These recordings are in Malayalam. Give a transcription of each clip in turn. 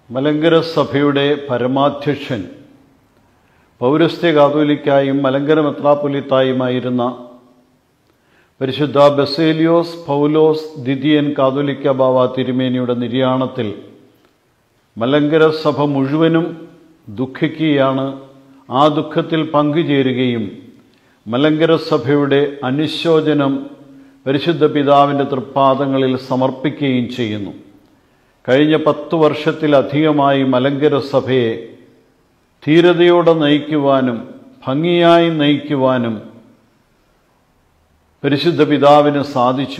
മലങ്കര സഭയുടെ പരമാധ്യക്ഷൻ പൗരസ്ത്യ കാതോലിക്കായും മലങ്കര മെത്രാപ്പൊലിത്തായുമായിരുന്ന പരിശുദ്ധ ബസേലിയോസ് പൗലോസ് ദിദിയൻ കാതോലിക്ക ബാവ തിരുമേനിയുടെ നിര്യാണത്തിൽ മലങ്കര സഭ മുഴുവനും ദുഃഖിക്കുകയാണ് ആ ദുഃഖത്തിൽ പങ്കുചേരുകയും മലങ്കര സഭയുടെ അനുശോചനം പരിശുദ്ധ പിതാവിൻ്റെ തൃപ്പാദങ്ങളിൽ സമർപ്പിക്കുകയും ചെയ്യുന്നു കഴിഞ്ഞ പത്ത് വർഷത്തിലധികമായി മലങ്കര സഭയെ ധീരതയോടെ നയിക്കുവാനും ഭംഗിയായി നയിക്കുവാനും പരിശുദ്ധ പിതാവിന് സാധിച്ചു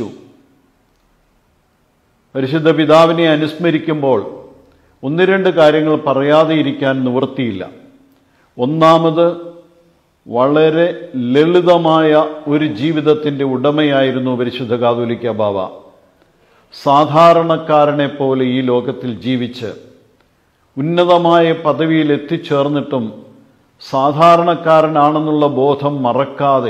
പരിശുദ്ധ പിതാവിനെ അനുസ്മരിക്കുമ്പോൾ ഒന്ന് രണ്ട് കാര്യങ്ങൾ പറയാതെ ഇരിക്കാൻ നിവൃത്തിയില്ല ഒന്നാമത് വളരെ ലളിതമായ ഒരു ജീവിതത്തിൻ്റെ ഉടമയായിരുന്നു പരിശുദ്ധ കാതോലിക്ക ബാബ സാധാരണക്കാരനെ പോലെ ഈ ലോകത്തിൽ ജീവിച്ച് ഉന്നതമായ പദവിയിൽ എത്തിച്ചേർന്നിട്ടും സാധാരണക്കാരനാണെന്നുള്ള ബോധം മറക്കാതെ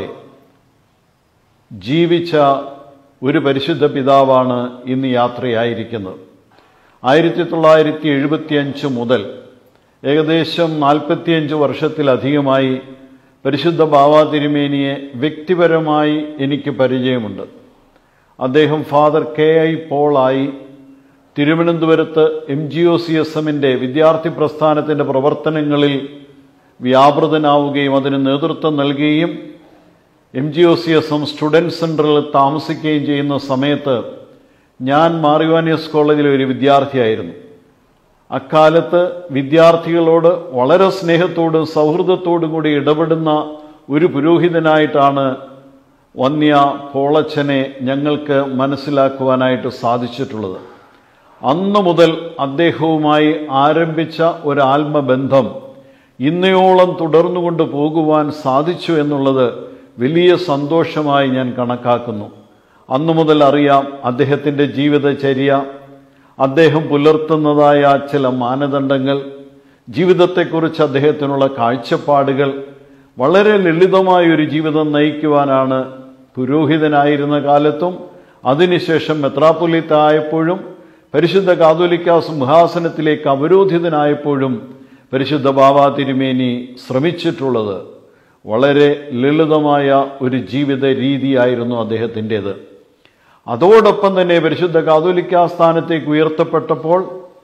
ജീവിച്ച ഒരു പരിശുദ്ധ പിതാവാണ് ഇന്ന് യാത്രയായിരിക്കുന്നത് ആയിരത്തി തൊള്ളായിരത്തി എഴുപത്തിയഞ്ച് മുതൽ ഏകദേശം നാൽപ്പത്തിയഞ്ച് വർഷത്തിലധികമായി പരിശുദ്ധ ബാബ തിരുമേനിയെ വ്യക്തിപരമായി എനിക്ക് പരിചയമുണ്ട് അദ്ദേഹം ഫാദർ കെ ഐ പോളായി തിരുവനന്തപുരത്ത് M G O C S എമ്മിൻ്റെ വിദ്യാർത്ഥി പ്രസ്ഥാനത്തിൻ്റെ പ്രവർത്തനങ്ങളിൽ വ്യാപൃതനാവുകയും അതിന് നേതൃത്വം നൽകുകയും M G O C S M student സെൻറ്ററിൽ താമസിക്കുകയും ചെയ്യുന്ന സമയത്ത് ഞാൻ മാറിവാനിയസ് കോളേജിലെ ഒരു വിദ്യാർത്ഥിയായിരുന്നു അക്കാലത്ത് വിദ്യാർത്ഥികളോട് വളരെ സ്നേഹത്തോടും സൗഹൃദത്തോടും കൂടി ഇടപെടുന്ന ഒരു പുരോഹിതനായിട്ടാണ് വന്യ പോളച്ചനെ ഞങ്ങൾക്ക് മനസ്സിലാക്കുവാനായിട്ട് സാധിച്ചിട്ടുള്ളത് അന്നു മുതൽ അദ്ദേഹവുമായി ആരംഭിച്ച ഒരു ആത്മബന്ധം ഇന്നയോളം തുടർന്നുകൊണ്ട് പോകുവാൻ സാധിച്ചു എന്നുള്ളത് വലിയ സന്തോഷമായി ഞാൻ കണക്കാക്കുന്നു അന്നു മുതൽ അറിയാം അദ്ദേഹത്തിൻ്റെ ജീവിതചര്യ അദ്ദേഹം പുലർത്തുന്നതായ ചില മാനദണ്ഡങ്ങൾ ജീവിതത്തെക്കുറിച്ച് അദ്ദേഹത്തിനുള്ള കാഴ്ചപ്പാടുകൾ വളരെ ലളിതമായ ഒരു ജീവിതം നയിക്കുവാനാണ് പുരോഹിതനായിരുന്ന കാലത്തും അതിനുശേഷം മെത്രാപ്പൊലിത്തായപ്പോഴും പരിശുദ്ധ കാതോലിക്ക സിംഹാസനത്തിലേക്ക് അവരോധിതനായപ്പോഴും പരിശുദ്ധ ബാബ തിരുമേനി ശ്രമിച്ചിട്ടുള്ളത് വളരെ ലളിതമായ ഒരു ജീവിത രീതിയായിരുന്നു അദ്ദേഹത്തിൻ്റേത് അതോടൊപ്പം തന്നെ പരിശുദ്ധ കാതോലിക്ക സ്ഥാനത്തേക്ക് ഉയർത്തപ്പെട്ടപ്പോൾ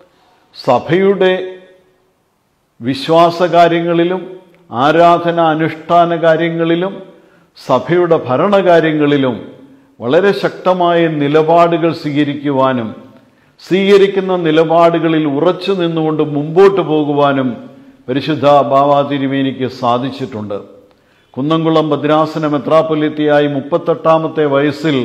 സഭയുടെ വിശ്വാസകാര്യങ്ങളിലും ആരാധന അനുഷ്ഠാന കാര്യങ്ങളിലും സഭയുടെ ഭരണകാര്യങ്ങളിലും വളരെ ശക്തമായ നിലപാടുകൾ സ്വീകരിക്കുവാനും സ്വീകരിക്കുന്ന നിലപാടുകളിൽ ഉറച്ചു നിന്നുകൊണ്ട് മുമ്പോട്ട് പോകുവാനും പരിശുദ്ധ ബാബാ തിരുമേനിക്ക് സാധിച്ചിട്ടുണ്ട് കുന്നംകുളം ഭദ്രാസന മെത്രാപ്പൊലിത്തിയായി മുപ്പത്തെട്ടാമത്തെ വയസ്സിൽ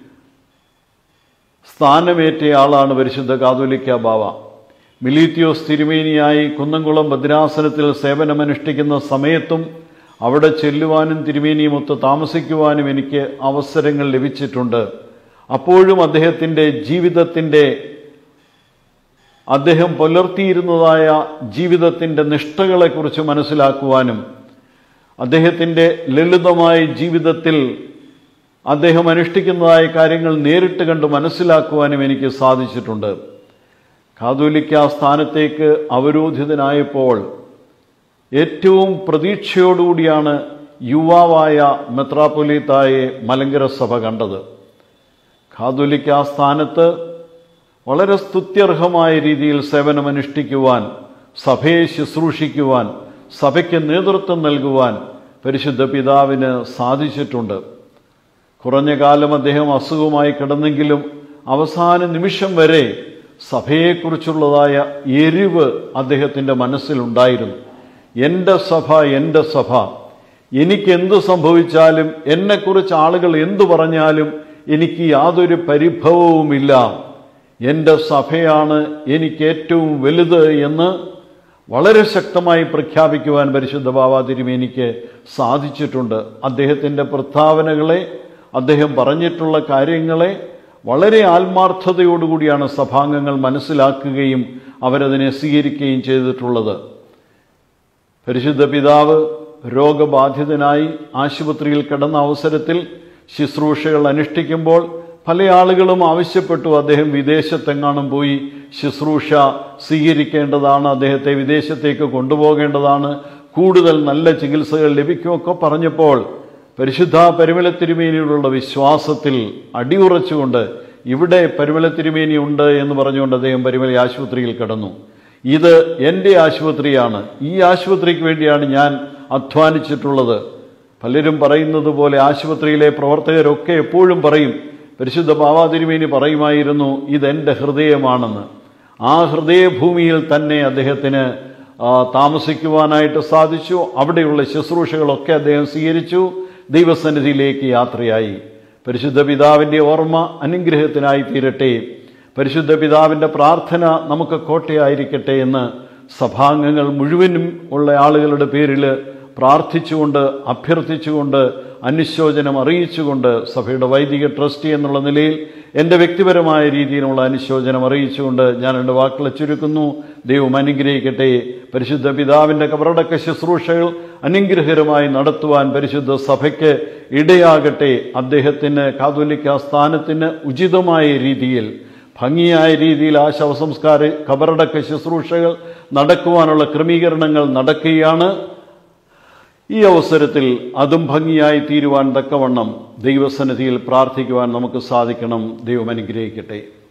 സ്ഥാനമേറ്റയാളാണ് പരിശുദ്ധ കാതോലിക്ക ബാവ മിലീത്തിയോസ് തിരുമേനിയായി കുന്നംകുളം ഭദ്രാസനത്തിൽ സേവനമനുഷ്ഠിക്കുന്ന സമയത്തും അവിടെ ചെല്ലുവാനും തിരുമേനിയുമൊത്ത് താമസിക്കുവാനും എനിക്ക് അവസരങ്ങൾ ലഭിച്ചിട്ടുണ്ട് അപ്പോഴും അദ്ദേഹത്തിൻ്റെ ജീവിതത്തിൻ്റെ അദ്ദേഹം പുലർത്തിയിരുന്നതായ ജീവിതത്തിൻ്റെ നിഷ്ഠകളെക്കുറിച്ച് മനസ്സിലാക്കുവാനും അദ്ദേഹത്തിൻ്റെ ലളിതമായ ജീവിതത്തിൽ അദ്ദേഹം അനുഷ്ഠിക്കുന്നതായ കാര്യങ്ങൾ നേരിട്ട് കണ്ട് മനസ്സിലാക്കുവാനും എനിക്ക് സാധിച്ചിട്ടുണ്ട് കാതോലിക്ക സ്ഥാനത്തേക്ക് അവരോധിതനായപ്പോൾ ഏറ്റവും പ്രതീക്ഷയോടുകൂടിയാണ് യുവാവായ മെത്രാപ്പൊലീത്തായെ മലങ്കര സഭ കണ്ടത് കാതോലിക്ക സ്ഥാനത്ത് വളരെ സ്തുത്യർഹമായ രീതിയിൽ സേവനമനുഷ്ഠിക്കുവാൻ സഭയെ ശുശ്രൂഷിക്കുവാൻ സഭയ്ക്ക് നേതൃത്വം നൽകുവാൻ പരിശുദ്ധ പിതാവിന് സാധിച്ചിട്ടുണ്ട് കുറഞ്ഞ കാലം അദ്ദേഹം അസുഖമായി കിടന്നെങ്കിലും അവസാന നിമിഷം വരെ സഭയെക്കുറിച്ചുള്ളതായ എരിവ് അദ്ദേഹത്തിൻ്റെ മനസ്സിലുണ്ടായിരുന്നു എൻ്റെ സഭ എൻ്റെ സഭ എനിക്ക് എന്തു സംഭവിച്ചാലും എന്നെക്കുറിച്ച് ആളുകൾ എന്തു പറഞ്ഞാലും എനിക്ക് യാതൊരു പരിഭവവുമില്ല എൻ്റെ സഭയാണ് എനിക്ക് ഏറ്റവും വലുത് എന്ന് വളരെ ശക്തമായി പ്രഖ്യാപിക്കുവാൻ പരിശുദ്ധ ബാബാ തിരുമേനിക്ക് സാധിച്ചിട്ടുണ്ട് അദ്ദേഹത്തിൻ്റെ പ്രസ്താവനകളെ അദ്ദേഹം പറഞ്ഞിട്ടുള്ള കാര്യങ്ങളെ വളരെ ആത്മാർത്ഥതയോടുകൂടിയാണ് സഭാംഗങ്ങൾ മനസ്സിലാക്കുകയും അവരതിനെ സ്വീകരിക്കുകയും ചെയ്തിട്ടുള്ളത് പരിശുദ്ധ പിതാവ് രോഗബാധിതനായി ആശുപത്രിയിൽ കിടന്ന അവസരത്തിൽ ശുശ്രൂഷകൾ അനുഷ്ഠിക്കുമ്പോൾ പല ആളുകളും ആവശ്യപ്പെട്ടു അദ്ദേഹം വിദേശത്തെങ്ങാനും പോയി ശുശ്രൂഷ സ്വീകരിക്കേണ്ടതാണ് അദ്ദേഹത്തെ വിദേശത്തേക്ക് കൊണ്ടുപോകേണ്ടതാണ് കൂടുതൽ നല്ല ചികിത്സകൾ ലഭിക്കുമൊക്കെ പറഞ്ഞപ്പോൾ പരിശുദ്ധ പരിമല തിരുമേനിയോടുള്ള വിശ്വാസത്തിൽ അടിയുറച്ചുകൊണ്ട് ഇവിടെ പരിമല തിരുമേനി ഉണ്ട് എന്ന് പറഞ്ഞുകൊണ്ട് അദ്ദേഹം പരിമല ആശുപത്രിയിൽ കിടന്നു ഇത് എൻ്റെ ആശുപത്രിയാണ് ഈ ആശുപത്രിക്ക് വേണ്ടിയാണ് ഞാൻ അധ്വാനിച്ചിട്ടുള്ളത് പലരും പറയുന്നത് പോലെ ആശുപത്രിയിലെ പ്രവർത്തകരൊക്കെ എപ്പോഴും പറയും പരിശുദ്ധ ബാബാ തിരുമേനി പറയുമായിരുന്നു ഇതെൻ്റെ ഹൃദയമാണെന്ന് ആ ഹൃദയഭൂമിയിൽ തന്നെ അദ്ദേഹത്തിന് ആ, താമസിക്കുവാനായിട്ട് സാധിച്ചു അവിടെയുള്ള ശുശ്രൂഷകളൊക്കെ അദ്ദേഹം സ്വീകരിച്ചു ദൈവസന്നിധിയിലേക്ക് യാത്രയായി പരിശുദ്ധ പിതാവിൻ്റെ ഓർമ്മ അനുഗ്രഹത്തിനായി തീരട്ടെ പരിശുദ്ധ പിതാവിൻ്റെ പ്രാർത്ഥന നമുക്ക് കോട്ടയായിരിക്കട്ടെ എന്ന് സഭാംഗങ്ങൾ മുഴുവനും ഉള്ള ആളുകളുടെ പേരിൽ പ്രാർത്ഥിച്ചുകൊണ്ട് അഭ്യർത്ഥിച്ചുകൊണ്ട് അനുശോചനം അറിയിച്ചുകൊണ്ട് സഭയുടെ വൈദിക ട്രസ്റ്റി എന്നുള്ള നിലയിൽ എൻ്റെ വ്യക്തിപരമായ രീതിയിലുള്ള അനുശോചനം അറിയിച്ചുകൊണ്ട് ഞാൻ എൻ്റെ വാക്കുകളെ ചുരുക്കുന്നു ദൈവം അനുഗ്രഹിക്കട്ടെ പരിശുദ്ധ പിതാവിൻ്റെ കബറടക്ക ശുശ്രൂഷകൾ അനുഗ്രഹകരമായി നടത്തുവാൻ പരിശുദ്ധ സഭയ്ക്ക് ഇടയാകട്ടെ അദ്ദേഹത്തിന് കാതോലിക്ക സ്ഥാനത്തിന് ഉചിതമായ രീതിയിൽ ഭംഗിയായ രീതിയിൽ ആ ശവസംസ്കാര കബറടക്ക ശുശ്രൂഷകൾ നടക്കുവാനുള്ള ക്രമീകരണങ്ങൾ നടക്കുകയാണ് ഈ അവസരത്തിൽ അതും ഭംഗിയായി തീരുവാൻ തക്കവണ്ണം ദൈവസന്നിധിയിൽ പ്രാർത്ഥിക്കുവാൻ നമുക്ക് സാധിക്കണം ദൈവം അനുഗ്രഹിക്കട്ടെ